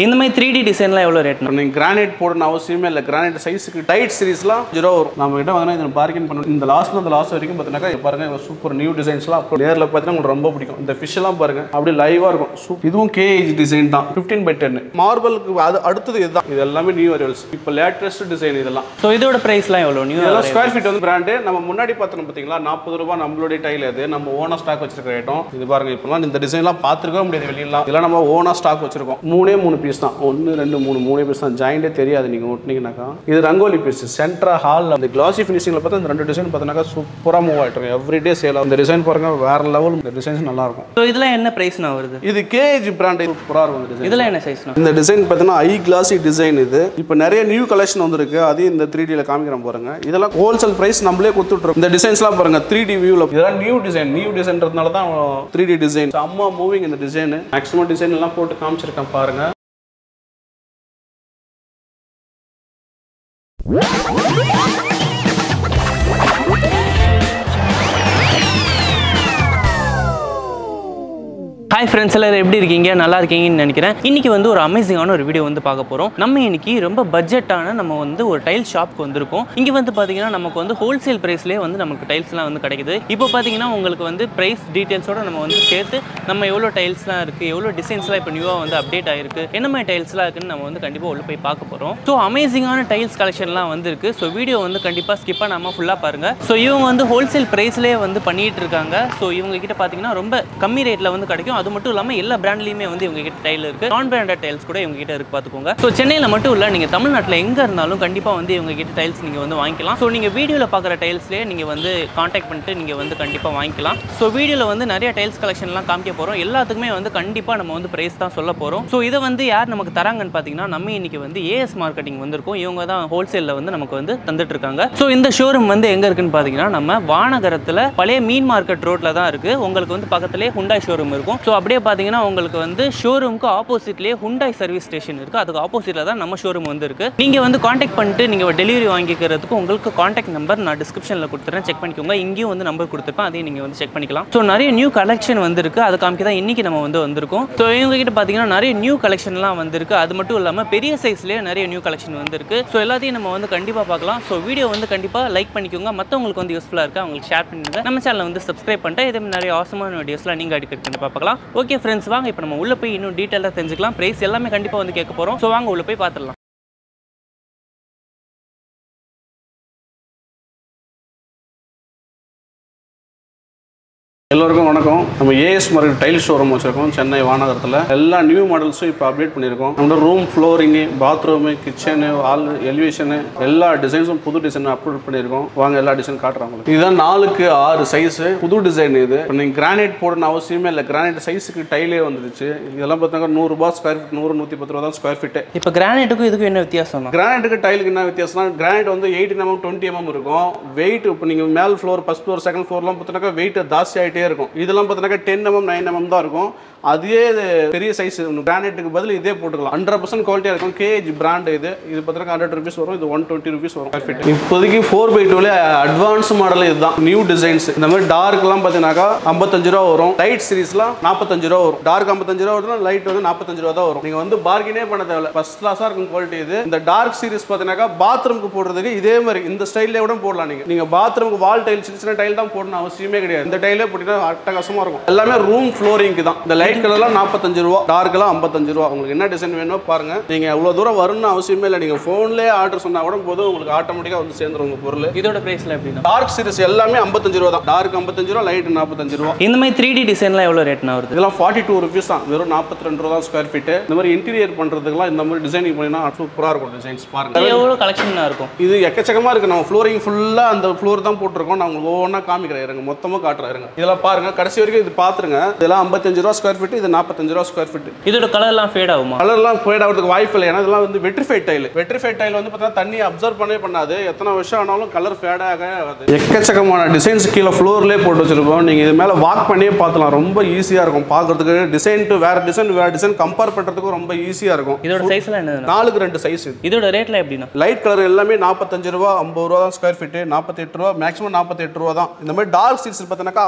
இந்த மாதிரி three D டிசைன்லாம் எவ்வளோ ரேட்னா இப்போ நீங்கள் கிரானைட் போடணும் அவசியமே இல்லை கிரானைட் சைஸுக்கு டைட் சீரிஸ்லாம் ஜீரோ வரும் நம்ம கிட்ட வந்து இதில் பார்க்கிங் பண்ணணும் இந்த லாஸ்ட் அந்த லாஸ்ட் வரைக்கும் பார்த்தீங்கன்னா இங்க பாருங்க சூப்பர் நியூ டிசைன்ஸ்லாம் அப்போ நேரில் பார்த்தீங்கன்னா உங்களுக்கு ரொம்ப பிடிக்கும் இந்த ஃபிஷ் எல்லாம் பாருங்க அப்படி லைவாக இருக்கும் சூப் இதுவும் கேஏஜ் டிசைன் தான் ஃபிஃப்டீன் பை டென் மார்பலுக்கு அது அடுத்தது இதுதான் இது எல்லாமே நியூ அரைவல்ஸ் இப்போ லேட்டஸ்ட் டிசைன் இதெல்லாம் ஸோ இதோட ப்ரைஸ்லாம் எவ்வளோ நியூ இதெல்லாம் ஸ்கொயர் ஃபீட் வந்து பிராண்டு நம்ம முன்னாடி பார்த்தோம் பார்த்தீங்களா நாற்பது ரூபாய் நம்மளுடைய டைல் அது நம்ம ஓனா ஸ்டாக் வச்சிருக்க ஐட்டம் இது பாருங்க இப்போலாம் இந்த டிசைன்லாம் பார்த்துருக்கவே முடியாது வெளியெல்லாம் இதெல்லாம் நம்ம ஓனா ஸ்டாக் வச்சிருக்கோம் மூணே மூணு பீஸ் தான் ஒன்று ரெண்டு மூணு மூணே பீஸ் தான் ஜாயிண்டே தெரியாது நீங்கள் ஒட்டினீங்கன்னாக்கா இது ரங்கோலி பீஸ் சென்ட்ரா ஹால் அந்த கிளாசி ஃபினிஷிங்கில் பார்த்தா இந்த ரெண்டு டிசைன் பார்த்தீங்கன்னா சூப்பராக மூவ் ஆகிட்டு இருக்கும் எவ்ரிடே சேல் இந்த டிசைன் பாருங்க வேற லெவல் இந்த டிசைன்ஸ் நல்லா இருக்கும் ஸோ இதெல்லாம் என்ன ப்ரைஸ்னா வருது இது கேஜ் பிராண்ட் சூப்பராக இருக்கும் இந்த டிசைன் இதெல்லாம் என்ன சைஸ்னா இந்த டிசைன் பார்த்தீங்கன்னா ஐ கிளாசி டிசைன் இது இப்போ நிறைய நியூ கலெக்ஷன் வந்திருக்கு அதையும் இந்த த்ரீ டியில் காமிக்கிறேன் பாருங்க இதெல்லாம் ஹோல்சேல் பிரைஸ் நம்மளே கொடுத்துட்றோம் இந்த டிசைன்ஸ்லாம் பாருங்க த்ரீ டி வியூவில் இதெல்லாம் நியூ டிசைன் நியூ டிசைன்றதுனால தான் த்ரீ டி டிசைன் அம்மா மூவிங் இந்த டிசைன் மேக்ஸிமம் டிசைன் எல்லாம் போட்டு காமிச்சிருக்கேன் பாருங்க ஹாய் ஃப்ரெண்ட்ஸ் எல்லாரும் எப்படி இருக்கீங்க நல்லா இருக்கீங்கன்னு நினைக்கிறேன் இன்னைக்கு வந்து ஒரு அமேசிங்கான ஒரு வீடியோ வந்து பார்க்க போகிறோம் நம்ம இன்னைக்கு ரொம்ப பட்ஜெட்டான நம்ம வந்து ஒரு டைல் ஷாப்க்கு வந்திருக்கோம் இங்கே வந்து பார்த்தீங்கன்னா நமக்கு வந்து ஹோல்சேல் ப்ரைஸ்லேயே வந்து நமக்கு டைல்ஸ்லாம் வந்து கிடைக்குது இப்போ பார்த்தீங்கன்னா உங்களுக்கு வந்து ப்ரைஸ் டீட்டெயில்ஸோட நம்ம வந்து சேர்த்து நம்ம எவ்வளோ டைல்ஸ்லாம் இருக்குது எவ்வளோ டிசைன்ஸ்லாம் இப்போ நியூவாக வந்து அப்டேட் ஆயிருக்கு என்ன மாதிரி டைல்ஸ்லாம் இருக்குன்னு நம்ம வந்து கண்டிப்பாக உள்ள போய் பார்க்க போகிறோம் ஸோ அமேசிங்கான டைல்ஸ் கலெக்ஷன்லாம் வந்திருக்கு ஸோ வீடியோ வந்து கண்டிப்பாக ஸ்கிப் பண்ணாமல் ஃபுல்லாக பாருங்கள் ஸோ இவங்க வந்து ஹோல்சேல் ப்ரைஸ்லேயே வந்து பண்ணிட்டு இருக்காங்க ஸோ இவங்க கிட்ட பார்த்தீங்கன்னா ரொம்ப கம்மி ரேட்டில் வந்து கிடைக்கும் அது மட்டும் இல்லாமல் எல்லா பிராண்ட்லையுமே வந்து இவங்க கிட்ட டைல் இருக்கு நான் பிராண்டட் டைல்ஸ் கூட இவங்க கிட்ட இருக்கு பார்த்துக்கோங்க ஸோ சென்னையில் மட்டும் இல்லை நீங்கள் தமிழ்நாட்டில் எங்கே இருந்தாலும் கண்டிப்பாக வந்து இவங்க கிட்ட டைல்ஸ் நீங்கள் வந்து வாங்கிக்கலாம் ஸோ நீங்கள் வீடியோவில் பார்க்குற டைல்ஸ்லேயே நீங்கள் வந்து காண்டாக்ட் பண்ணிட்டு நீங்கள் வந்து கண்டிப்பாக வாங்கிக்கலாம் ஸோ வீடியோவில் வந்து நிறைய டைல்ஸ் கலெக்ஷன்லாம் காமிக்க போகிறோம் எல்லாத்துக்குமே வந்து கண்டிப்பாக நம்ம வந்து ப்ரைஸ் தான் சொல்ல போகிறோம் ஸோ இதை வந்து யார் நமக்கு தராங்கன்னு பார்த்தீங்கன்னா நம்ம இன்னைக்கு வந்து ஏஎஸ் மார்க்கெட்டிங் வந்திருக்கோம் இவங்க தான் ஹோல்சேலில் வந்து நமக்கு வந்து தந்துட்டு இருக்காங்க ஸோ இந்த ஷோரூம் வந்து எங்கே இருக்குன்னு பார்த்தீங்கன்னா நம்ம வானகரத்தில் பழைய மீன் மார்க்கெட் ரோட்டில் தான் இருக்குது உங்களுக்கு வந்து பக்கத்துலேயே ஹுண்டாய் ஷோரூம் இருக்கும் ஸோ அப்படியே பார்த்தீங்கன்னா உங்களுக்கு வந்து ஷோரூமுக்கு ஆப்போசிட்லேயே ஹுண்டாய் சர்வீஸ் ஸ்டேஷன் இருக்குது அதுக்கு ஆப்போசிட்டில் தான் நம்ம ஷோரூம் வந்து இருக்கு நீங்கள் வந்து காண்டாக்ட் பண்ணிட்டு நீங்கள் டெலிவரி வாங்கிக்கிறதுக்கு உங்களுக்கு காண்டாக்ட் நம்பர் நான் டிஸ்கிரிப்ஷனில் கொடுத்துறேன் செக் பண்ணிக்கோங்க இங்கேயும் வந்து நம்பர் கொடுத்துருப்பேன் அதையும் நீங்கள் வந்து செக் பண்ணிக்கலாம் ஸோ நிறைய நியூ கலெக்ஷன் வந்திருக்கு அது காமிக்க தான் இன்னைக்கு நம்ம வந்து வந்திருக்கோம் ஸோ இவங்க கிட்ட பார்த்தீங்கன்னா நிறைய நியூ கலெக்ஷன்லாம் வந்திருக்கு அது மட்டும் இல்லாமல் பெரிய சைஸ்லேயே நிறைய நியூ கலெக்ஷன் வந்திருக்கு ஸோ எல்லாத்தையும் நம்ம வந்து கண்டிப்பாக பார்க்கலாம் ஸோ வீடியோ வந்து கண்டிப்பாக லைக் பண்ணிக்கோங்க மற்றவங்களுக்கு வந்து யூஸ்ஃபுல்லாக இருக்குது அவங்களுக்கு ஷேர் பண்ணிடுங்க நம்ம சேனலை வந்து சப்ஸ்கிரைப் பண்ணிட்டு இதே மாதிரி நிறைய அவசரமான வீடியோஸ்லாம் நீங்கள் அடிக்கடி கண்டிப்பாக பார்க்கலாம் ஓகே ஃப்ரெண்ட்ஸ் வாங்க இப்போ நம்ம உள்ள போய் இன்னும் டீட்டெயிலாக தெரிஞ்சுக்கலாம் ப்ரைஸ் எல்லாமே கண்டிப்பாக வந்து கேட்க போகிறோம் ஸோ வாங்க உள்ள போய் பார்த்துடலாம் எல்லோருக்கும் வணக்கம் நம்ம ஏஎஸ் மார்க்கெட் டைல் ஷோரூம் வச்சிருக்கோம் சென்னை வானகரத்தில் எல்லா நியூ மாடல்ஸும் இப்போ அப்டேட் பண்ணியிருக்கோம் நம்ம room flooring bathroom kitchen all elevation எல்லா டிசைன்ஸும் புது டிசைன் அப்லோட் பண்ணியிருக்கோம் வாங்க எல்லா டிசைன் காட்டுறேன் உங்களுக்கு இதுதான் நாலுக்கு ஆறு சைஸு புது டிசைன் இது இப்போ நீங்கள் கிரானைட் போடணும் அவசியமே இல்லை கிரானைட் சைஸுக்கு டைலே வந்துருச்சு இதெல்லாம் பார்த்தீங்கன்னா நூறுரூபா ஸ்கொயர் ஃபீட் நூறு நூற்றி பத்து ரூபா தான் ஸ்கொயர் ஃபீட்டு இப்போ கிரானைட்டுக்கும் இதுக்கும் என்ன வித்தியாசம் கிரானைட்டுக்கு டைலுக்கு என்ன வித்தியாசம்னா கிரானைட் வந்து எயிட்டின் எம்எம் டுவெண்ட்டி எம்எம் இருக்கும் வெயிட் இப்போ நீங்கள் மேல் ஃப்ளோர் ஃபஸ்ட் ஃப்ளோர் செகண்ட் ஃப்ளோர்லாம் பார்த்தீங்கன்னா வெயிட் ஜாஸ்தி ஆகிட்டே இருக்கும் இதெல்லாம் பார்த்தீங்கன்னா டென் எம்எம் நைன் எம்எம் தான் இருக்கும் அதே இது பெரிய சைஸ் கிரானைட்டுக்கு பதில் இதே போட்டுக்கலாம் ஹண்ட்ரட் பர்சன்ட் குவாலிட்டியாக இருக்கும் கேஜ் பிராண்ட் இது இது பார்த்தீங்கன்னா ஹண்ட்ரட் ருபீஸ் வரும் இது ஒன் டுவெண்ட்டி ருபீஸ் வரும் Perfect. இப்போதைக்கு ஃபோர் பை டூல அட்வான்ஸ் மாடல் இதுதான் நியூ டிசைன்ஸ் இந்த மாதிரி டார்க்லாம் பார்த்தீங்கன்னாக்கா ஐம்பத்தஞ்சு ரூபா வரும் லைட் சீரிஸ்லாம் நாற்பத்தஞ்சு ரூபா வரும் டார்க் ஐம்பத்தஞ்சு ரூபா வரும் லைட் வந்து நாற்பத்தஞ்சு ரூபா தான் வரும் நீங்கள் வந்து பார்கினே பண்ண தேவையில்ல ஃபர்ஸ்ட் கிளாஸாக இருக்கும் குவாலிட்டி இது இந்த டார்க் சீரிஸ் பார்த்தீங்கன்னாக்கா பாத்ரூமுக்கு போடுறதுக்கு இதே மாதிரி இந்த ஸ்டைல்லே கூட போடலாம் நீங்கள் நீங்கள் பாத்ரூமுக்கு வால் டைல் சின்ன சின்ன டைல் தான் போடணும் அவசியமே கிடையாது இந்த டைலே போட்டீங்கன்னா அட்டகாசமாக இருக்கும் எல்லாமே ரூம் ஃப்ளோரிங்க்கு தான் இந்த லைட் கலர்லாம் நாற்பத்தஞ்சு ரூபா டார்க்கெல்லாம் ஐம்பத்தஞ்சு ரூபா உங்களுக்கு என்ன டிசைன் வேணுமோ பாருங்க நீங்கள் அவ்வளோ தூரம் வரணும்னு அவசியமே இல்லை நீங்கள் ஃபோன்லேயே ஆர்டர் சொன்னால் கூட போதும் உங்களுக்கு ஆட்டோமேட்டிக்காக வந்து சேர்ந்துரும் உங்கள் பொருள் இதோட ப்ரைஸ்லாம் எப்படின்னா டார்க் சீரிஸ் எல்லாமே ஐம்பத்தஞ்சு ரூபா தான் டார்க் ஐம்பத்தஞ்சு ரூபா லைட் நாற்பத்தஞ்சு ரூபா இந்த மாதிரி த்ரீ டி டிசைன்லாம் எவ்வளோ ரேட்னா வருது இதெல்லாம் ஃபார்ட்டி டூ ருபீஸ் தான் வெறும் நாற்பத்தி ரெண்டு ரூபா தான் ஸ்கொயர் ஃபீட்டு இந்த மாதிரி இன்டீரியர் பண்ணுறதுக்குலாம் இந்த மாதிரி டிசைனிங் பண்ணினா சூப்பராக இருக்கும் டிசைன்ஸ் பாருங்க இது எவ்வளோ கலெக்ஷனாக இருக்கும் இது எக்கச்சக்கமாக இருக்குது நம்ம ஃப்ளோரிங் ஃபுல்லாக அந்த ஃப்ளோர் தான் போட்டிருக்கோம் நான் உங்களுக்கு ஒவ்வொன்றா காமிக்கிறேன் இருங்க மொத்தமாக காட்டுறேன் இருங்க இதெல்லாம் பாருங்க கடைசி வரைக்கும் இது பார்த்துருங்க இதெல்லாம் ஐம்பத்தஞ்சு ரூபா ஸ்கொயர் ஃபீட் இது நாற்பத்தஞ்சு ரூபா ஸ்கொயர் ஃபீட் இதோட கலர்லாம் ஃபேட் ஆகுமா கலர்லாம் ஃபேட் ஆகிறதுக்கு வாய்ப்பு இல்லை ஏன்னா இதெல்லாம் வந்து வெட்ரிஃபைட் டைல் வெட்ரிஃபைட் டைல் வந்து பார்த்தீங்கன்னா தண்ணி அப்சர்வ் பண்ணவே பண்ணாது எத்தனை வருஷம் ஆனாலும் கலர் ஃபேட் ஆகாது எக்கச்சக்கமான டிசைன்ஸ் கீழே ஃப்ளோர்லேயே போட்டு வச்சிருக்கோம் நீங்கள் இது மேலே வாக் பண்ணியே பார்த்துலாம் ரொம்ப ஈஸியாக இருக்கும் பார்க்கறதுக்கு டிசைன் டு வேறு டிசைன் வேறு டிசைன் கம்பேர் பண்ணுறதுக்கு ரொம்ப ஈஸியாக இருக்கும் இதோட சைஸ்லாம் என்னதுண்ணா நாலுக்கு ரெண்டு சைஸ் இது இதோட ரேட்லாம் எப்படின்னா லைட் கலர் எல்லாமே நாற்பத்தஞ்சு ரூபா ஐம்பது ரூபா தான் ஸ்கொயர் ஃபீட்டு நாற்பத்தெட்டு ரூபா மேக்ஸிமம் நாற்பத்தெட்டு ரூபா தான் இந்த மாதிரி டார்க் சீட்ஸ் பார்த்தீங்கன்னாக்கா ஐம்பத்தஞ்சு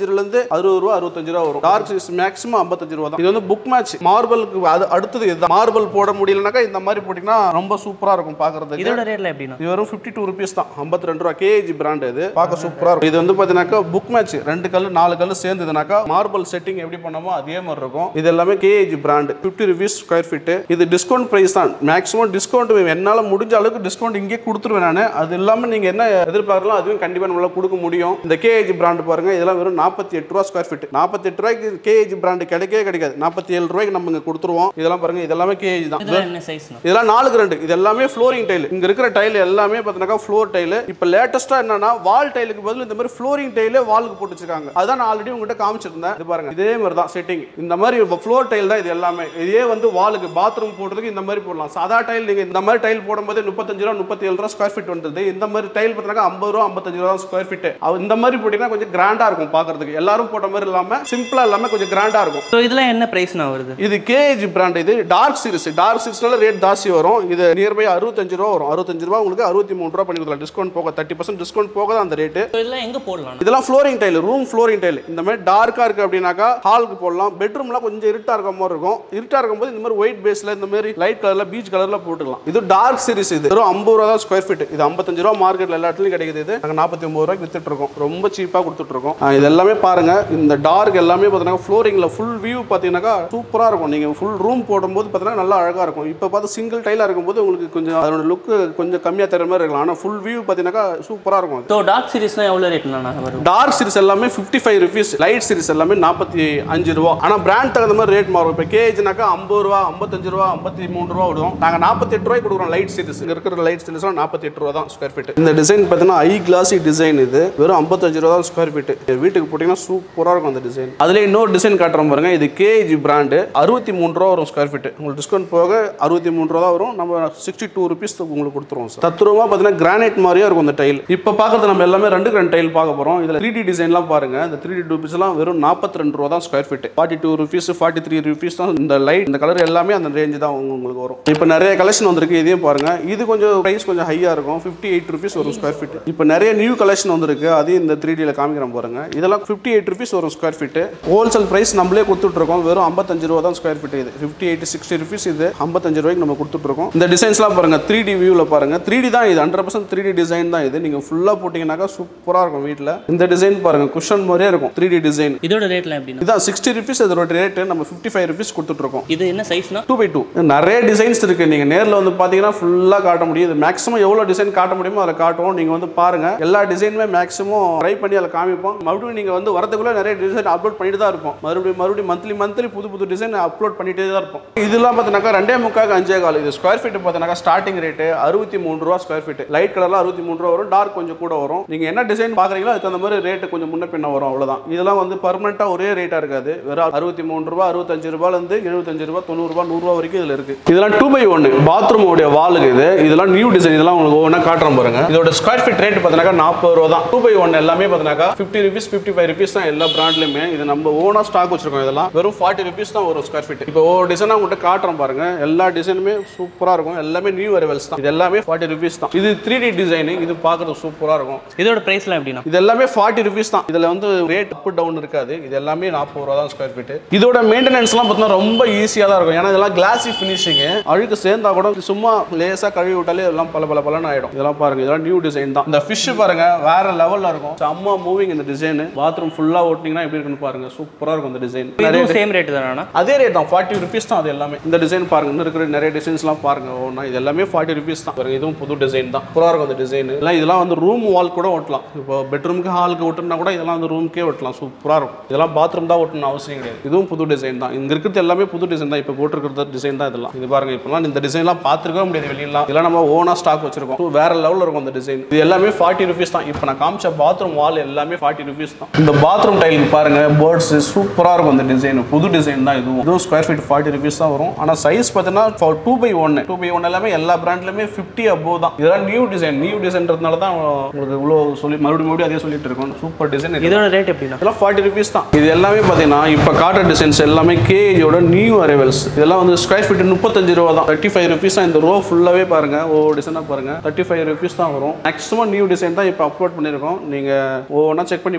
ரூபால இருந்து அறுபது ரூபா அறுபத்தஞ்சு ரூபா வரும் டார்க் சீரிஸ் மேக்ஸிமம் ஐம்பத்தஞ்சு ரூபா தான் இது வந்து புக் மேட்ச் மார்பலுக்கு அது அடுத்தது இதுதான் மார்பல் போட முடியலனாக்கா இந்த மாதிரி போட்டிங்கன்னா ரொம்ப சூப்பரா இருக்கும் பாக்குறதுக்கு இதோட ரேட்ல எப்படின்னா இது வெறும் ஃபிஃப்டி டூ ருபீஸ் தான் ஐம்பத்தி ரெண்டு ரூபா கேஜி பிராண்ட் இது பார்க்க சூப்பராக இருக்கும் இது வந்து பார்த்தீங்கன்னாக்கா புக் மேட்ச் ரெண்டு கல் நாலு கல் சேர்ந்ததுனாக்கா மார்பல் செட்டிங் எப்படி பண்ணமோ அதே மாதிரி இருக்கும் இது எல்லாமே KG brand fifty rupees square feet இது டிஸ்கவுண்ட் ப்ரைஸ் தான் மேக்ஸிமம் டிஸ்கவுண்ட் என்னால் முடிஞ்ச அளவுக்கு டிஸ்கவுண்ட் இங்கே கொடுத்துருவேன் நான் அது இல்லாமல் நீங்கள் என்ன எதிர்பார்க்கலாம் அதுவும் கண்டிப்பாக நம்மளால கொடுக்க முடியும் இந்த கேஜி பிராண்ட் பாருங்க இதெல்லாம் வெறும் நாற்பத்தி எட்டு ரூபா ஸ்கொயர் ஃபீட் நாற்பத்தி எட்டு ரூபாய்க்கு கேஜி பிராண்ட் கிடைக்கவே கிடைக்காது நாற்பத்தி ஏழு ரூபாய்க்கு நம்ம இங்கே கொடுத்துருவோம் இதெல்லாம் பாருங்க இதெல்லாமே கேஜி தான் இதெல்லாம் என்ன சைஸ்னா இதெல்லாம் நாலுக்கு ரெண்டு இது எல்லாமே ஃப்ளோரிங் டைல் இங்க இருக்கிற டைல் எல்லாமே பார்த்தீங்கன்னா ஃப்ளோர் டைல் இப்போ லேட்டஸ்டா என்னன்னா வால் டைலுக்கு பதில் இந்த மாதிரி ஃப்ளோரிங் டைலே வாலுக்கு போட்டு வச்சிருக்காங்க அதான் நான் ஆல்ரெடி உங்ககிட்ட காமிச்சிருந்தேன் இது பாருங்க இதே மாதிரி தான் செட்டிங் இந்த மாதிரி ஃப்ளோர் டைல் தான் இது எல்லாமே இதே வந்து வாலுக்கு பாத்ரூம் போடுறதுக்கு இந்த மாதிரி போடலாம் சாதா டைல் நீங்க இந்த மாதிரி டைல் போடும்போது முப்பத்தஞ்சு ரூபா முப்பத்தி ஏழு ரூபா ஸ்கொயர் ஃபீட் வந்தது இந்த மாதிரி டைல் பார்த்தீங்கன்னா ஐம்பது ரூபா ஐம்பத்தஞ்சு ரூபா ஸ்கொயர் ஃபீட் இந்த மாதிரி போட்டீங்கன்னா கொஞ்சம் கிராண்டா இருக்கும் பார்க்கிறதுக்கு எல்லாரும் போட்ட மாதிரி இல்லாம சிம்பிளா இல்லாம கொஞ்சம் கிராண்டா இருக்கும் ஸோ இதெல்லாம் என்ன ப்ரைஸ்னா வருது இது கேஜ் பிராண்ட் இது டார்க் சீரிஸ் டார்க் சீரிஸ்னால ரேட் ஜாஸ்தி வரும் இது நியர்பை அறுபத்தஞ்சு ரூபா வரும் அறுபத்தஞ்சு ரூபா உங்களுக்கு அறுபத்தி மூணு ரூபா பண்ணி கொடுக்கலாம் டிஸ்கவுண்ட் போக தேர்ட்டி பர்சன்ட் டிஸ்கவுண்ட் போக தான் அந்த ரேட்டு ஸோ இதெல்லாம் எங்க போடலாம் இதெல்லாம் flooring tile room flooring tile இந்த மாதிரி டார்க்கா இருக்கு அப்படின்னாக்கா ஹாலுக்கு போடலாம் பெட்ரூம்லாம் கொஞ்சம் இருட்டா இருக்க மாதிரி இருக்கும் இருட்டா இருக்கும்போது இந்த மாதிரி ஒயிட் பேஸ்ல இந்த மாதிரி லைட் கலர்ல பீச் கலர்ல போட்டுக்கலாம் இது டார்க் சீரிஸ் இது வெறும் ஐம்பது ரூபா தான் ஸ்கொயர் ஃபீட் இது ஐம்பத்தஞ்சு ரூபா மார்க்கெட்ல எல்லா இடத்துலயும் கிடைக்குது இது நாங்கள் நாற்பத்தி ஒன்பது ரூபாய்க்கு வித்துட்டு இருக்கோம் ரொம்ப சீப்பா கொடுத்துட்டு இருக்கோம் ஆ, இது எல்லாமே பாருங்க இந்த டார்க் எல்லாமே பார்த்தீங்கன்னா ஃப்ளோரிங்ல ஃபுல் வியூ பார்த்தீங்கன்னாக்கா சூப்பரா இருக்கும் நீங்க ஃபுல் ரூம் போடும்போது பார்த்தீங்கன்னா நல்லா அழகா இருக்கும் இப்போ பார்த்து சிங்கிள் டைலா இருக்கும்போது உங்களுக்கு கொஞ்சம் அதோட லுக் கொஞ்சம் கம்மியா தர மாதிரி இருக்கலாம் ஆனால் ஃபுல் வியூ பார்த்தீங்கன்னாக்கா சூப்பரா இருக்கும் அது. ஸோ டார்க் சீரிஸ்லாம் எவ்வளோ ரேட்னா வரும் டார்க் சீரிஸ் எல்லாமே fifty five rupees light series எல்லாமே நாற்பத்தி அஞ்சு ரூபா ஆனால் பிராண்ட் தகுந்த மாதிரி ரேட் மாறும் இப்போ கேஜ்னாக்கா ஐம்பது ரூபா ஐம்பத்தஞ்சு ரூபா ஐம்பத்தி மூணு ரூபா விடுவோம் நாங்கள் நாற்பத்தி எட்டு ரூபாய்க்கு கொடுக்குறோம் லைட் சீரிஸ் இங்கே இருக்கிற லைட் சீரிஸ்லாம் நாற்பத்தி எட்டு ரூபா தான் ஸ்கொயர் ஃபீட் இந்த டிசைன் பார்த்தீங்கன்னா ஐ கிளாசி டிசைன் இது வெறும் ஐம்பத்தஞ்சு ரூபா தான் ஸ்கொயர் ஃபீட் வீட்டுக்கு போட்டிங்கன்னா சூப்பராக இருக்கும் அந்த டிசைன் அதில் இன்னொரு டிசைன் காட்டுறோம் பாருங்க இது கேஜ் பிராண்டு அறுபத்தி மூணு ரூபா வரும் ஸ்கொயர் ஃபீட் உங்களுக்கு டிஸ்கவுண்ட் போக அறுபத்தி மூணு ரூபா தான் வரும் நம்ம சிக்ஸ்டி டூ ருபீஸ் உங்களுக்கு கொடுத்துருவோம் சார் தத்துருவமாக பார்த்தீங்கன்னா கிரானைட் மாதிரியே இருக்கும் இந்த டைல் இப்போ பார்க்கறது நம்ம எல்லாமே ரெண்டு ரெண்டு டைல் பார்க்க போகிறோம் இதில் த்ரீ டி டிசைன்லாம் பாருங்க இந்த த்ரீ டி டூபிஸ்லாம் வெறும் நாற்பத்தி ரெண்டு ரூபா தான் square feet forty two rupees forty three rupees தான் இந்த லைட் இந்த கலர் எல்லாமே அந்த ரேஞ்சு தான் உங்க- உங்களுக்கு வரும் இப்போ நிறைய கலெக்ஷன் வந்திருக்கு இதையும் பாருங்க இது கொஞ்சம் ப்ரைஸ் கொஞ்சம் ஹையாக இருக்கும் ஃபிஃப்டி எயிட் ருபீஸ் வரும் ஸ்கொயர் ஃபீட் இப்போ நிறைய நியூ கலெக்ஷன் வந்திருக்கு அதையும் இந்த த்ரீ டியில் காமிக்கிறேன் பாருங்க இதெல்லாம் ஃபிஃப்டி எயிட் ருபீஸ் வரும் ஸ்கொயர் ஃபீட் ஹோல்சேல் ப்ரைஸ் நம்மளே கொடுத்துட்ருக்கோம் வெறும் ஐம்பத்தஞ்சு ரூபா தான் ஸ்கொயர் ஃபீட் இது ஃபிஃப்டி எயிட் சிக்ஸ்டி ருபீஸ் இது ஐம்பத்தஞ்சு ரூபாய்க்கு நம்ம கொடுத்துட்ருக்கோம் இந்த டிசைன்ஸ்லாம் பாருங்க த்ரீ டி வியூவில் பாருங்க த்ரீ டி தான் இது hundred percent three D design தான் இது நீங்கள் ஃபுல்லாக போட்டிங்கனாக்கா சூப்பராக இருக்கும் வீட்டில் இந்த டிசைன் பாருங்க குஷன் மாதிரியே இருக்கும் த்ரீ டி டிசைன் இதோட ரேட்லாம் எப்படின்னா இதான் சிக்ஸ்டி ருபீஸ் இதோட ரேட்டு நம்ம ஃபிஃப்டி ஃபைவ் ருபீஸ் கொடுத்துட்ருக்கோம் இது என்ன சைஸ்னா டூ பை டூ நிறைய டிசைன்ஸ் இருக்கு நீங்க நேர்ல வந்து பாத்தீங்கன்னா ஃபுல்லா காட்ட முடியும் இது மேக்ஸிமம் எவ்வளவு டிசைன் காட்ட முடியுமோ அதில் காட்டுவோம் நீங்க வந்து பாருங்க எல்லா டிசைனுமே மேக்ஸிமம் ட்ரை பண்ணி அதில் காமிப்போம் மறுபடியும் நீங்க வந்து வரதுக்குள்ள நிறைய டிசைன் அப்லோட் பண்ணிட்டு தான் இருப்போம் மறுபடியும் மறுபடியும் மந்த்லி மந்த்லி புது புது டிசைன் அப்லோட் பண்ணிட்டே தான் இருப்போம் இதெல்லாம் பார்த்தீங்கன்னா ரெண்டே முக்காக்கு அஞ்சே கால் இது ஸ்கொயர் ஃபீட் பார்த்தீங்கன்னா ஸ்டார்டிங் ரேட்டு அறுபத்தி மூணு ரூபா ஸ்கொயர் ஃபீட் லைட் கலர்ல அறுபத்தி மூணு ரூபா வரும் டார்க் கொஞ்சம் கூட வரும் நீங்க என்ன டிசைன் பாக்குறீங்களோ அதுக்கு அந்த மாதிரி ரேட்டு கொஞ்சம் முன்ன பின்ன வரும் அவ்வளவுதான் இதெல்லாம் வந்து பர்மனெண்டா ஒரே ரேட்டா இருக்காது வெறும் அறுபத்தி மூணு ரூபா அறுபத்தஞ்சு ரூபாயில இருந்து எழுபத்தஞ்சு ரூபா தொண்ணூறு ரூபா நூறு ரூபா வரைக்கும் இதுல இருக்கு இதெல்லாம் டூ பை ஒன் பாத்ரூம் உடைய வாலுக்கு இது இதெல்லாம் நியூ டிசைன் இதெல்லாம் உங்களுக்கு ஒவ்வொன்றா காட்டுறோம் பாருங்க இதோட ஸ்கொயர் ஃபீட் ரேட் பார்த்தீங்கன்னா நாற்பது ரூபா தான் டூ பை ஒன் எல்லாமே பார்த்தீங்கன்னா fifty rupees fifty five rupees தான் எல்லா பிராண்ட்லையுமே இது நம்ம ஓனா ஸ்டாக் வச்சிருக்கோம் இதெல்லாம் வெறும் ஃபார்ட்டி ருபீஸ் தான் வரும் ஸ்கொயர் ஃபீட் இப்போ ஒவ்வொரு டிசைனாக உங்கள்கிட்ட காட்டுறோம் பாருங்க எல்லா டிசைனுமே சூப்பராக இருக்கும் எல்லாமே நியூ அரைவல்ஸ் தான் இது எல்லாமே ஃபார்ட்டி ருபீஸ் தான் இது த்ரீ டி டிசைன் இது பார்க்கறது சூப்பராக இருக்கும் இதோட ப்ரைஸ்லாம் எப்படின்னா இது எல்லாமே ஃபார்ட்டி ருபீஸ் தான் இதில் வந்து ரேட் அப் டவுன் இருக்காது இது எல்லாமே நாற்பது ரூபா தான் ஸ்கொயர் ஃபீட் இதோட மெயின்டெனன்ஸ்லாம் பார்த்தீங்கன்னா ரொம்ப ஈஸியாக தான் இருக்கும் ஏன்னா இதெல்லாம் கிளாசி ஃபினிஷிங் அழுக்கு சேர்ந்தா கூட சும்மா லேசாக கழுவி விட்டாலே எல்லாம் பல பல பலன்னு ஆயிடும் இதெல்லாம் பாருங்க இதெல்லாம் நியூ டிசைன் தான் இந்த ஃபிஷ் பாருங்க வேற லெவலில் இருக்கும் செம்ம மூவிங் இந்த டிசைன் பாத்ரூம் ஃபுல்லாக ஓட்டினீங்கன்னா எப்படி இருக்குன்னு பாருங்க சூப்பராக இருக்கும் இந்த டிசைன் நிறைய இதுவும் சேம் ரேட் தானா அதே ரேட் தான் ஃபார்ட்டி ருபீஸ் தான் அது எல்லாமே இந்த டிசைன் பாருங்க இன்னும் இருக்கிற நிறைய டிசைன்ஸ்லாம் பாருங்க ஒன்றா இது எல்லாமே ஃபார்ட்டி ருபீஸ் தான் பாருங்க இதுவும் புது டிசைன் தான் சூப்பராக இருக்கும் அந்த டிசைன் இதெல்லாம் இதெல்லாம் வந்து ரூம் வால் கூட ஓட்டலாம் இப்போ பெட்ரூமுக்கு ஹாலுக்கு ஓட்டுனா கூட இதெல்லாம் வந்து ரூம்க்கே ஓட்டலாம் சூப்பராக இருக்கும் இதெல்லாம் பாத்ரூம் தான் ஓட்டணும் அவசியம் கிடையாது இதுவும் புது டிசைன் தான் இங்க இருக்கிறது எல்லாமே புது டிசைன் தான் இப்போ போட்டிருக்கிறது டிசைன் தான் இதெல்லாம் இது பாருங்க இப்போலாம் இந்த டிசைன்லாம் பார்த்துருக்கவே முடியாது வெளியெல்லாம் இதெல்லாம் நம்ம ஓனா ஸ்டாக் வச்சிருக்கோம் So, வேற லெவலில் இருக்கும் அந்த டிசைன் இது எல்லாமே ஃபார்ட்டி ருபீஸ் தான் இப்போ நான் காமிச்ச பாத்ரூம் வால் எல்லாமே ஃபார்ட்டி ருபீஸ் தான் இந்த பாத்ரூம் டைலுக்கு பாருங்க பேர்ட்ஸ் சூப்பராக இருக்கும் அந்த டிசைன் புது டிசைன் தான் இதுவும் இதுவும் ஸ்கொயர் ஃபீட் ஃபார்ட்டி ருபீஸ் தான் வரும் ஆனால் சைஸ் பார்த்தீங்கன்னா two by one two by one எல்லாமே எல்லா பிராண்ட்லையுமே ஃபிஃப்டி அபோவ் தான் இதெல்லாம் நியூ டிசைன் நியூ டிசைன்றதுனால தான் உங்களுக்கு இவ்வளோ சொல்லி மறுபடியும் மறுபடியும் அதே சொல்லிட்டு இருக்கோம் சூப்பர் டிசைன் இதோட ரேட் எப்படின்னா இதெல்லாம் ஃபார்ட்டி ருபீஸ் தான் இது எல்லாமே பார்த்தீங்கன்னா இப்போ காட்டுற டிசைன்ஸ் எல்லாமே கேஜோட நியூ அரைவல்ஸ் இதெல்லாம் வந்து ஸ்கொயர் ஃபீட் முப்பத்தஞ்சு ரூபா தான் தேர்ட்டி ஃபைவ் ருபீஸ் தான் இந்த ரோ ஃபுல்லாகவே பாருங்க ஒவ்வொரு டிசைனாக பாருங்க தேர்ட்டி ஃபைவ் ருபீஸ் தான் வரும் மேக்ஸிமம் நியூ டிசைன் தான் இப்போ அப்லோட் பண்ணியிருக்கோம் நீங்கள் ஒவ்வொன்றா செக் பண்ணி பாருங்க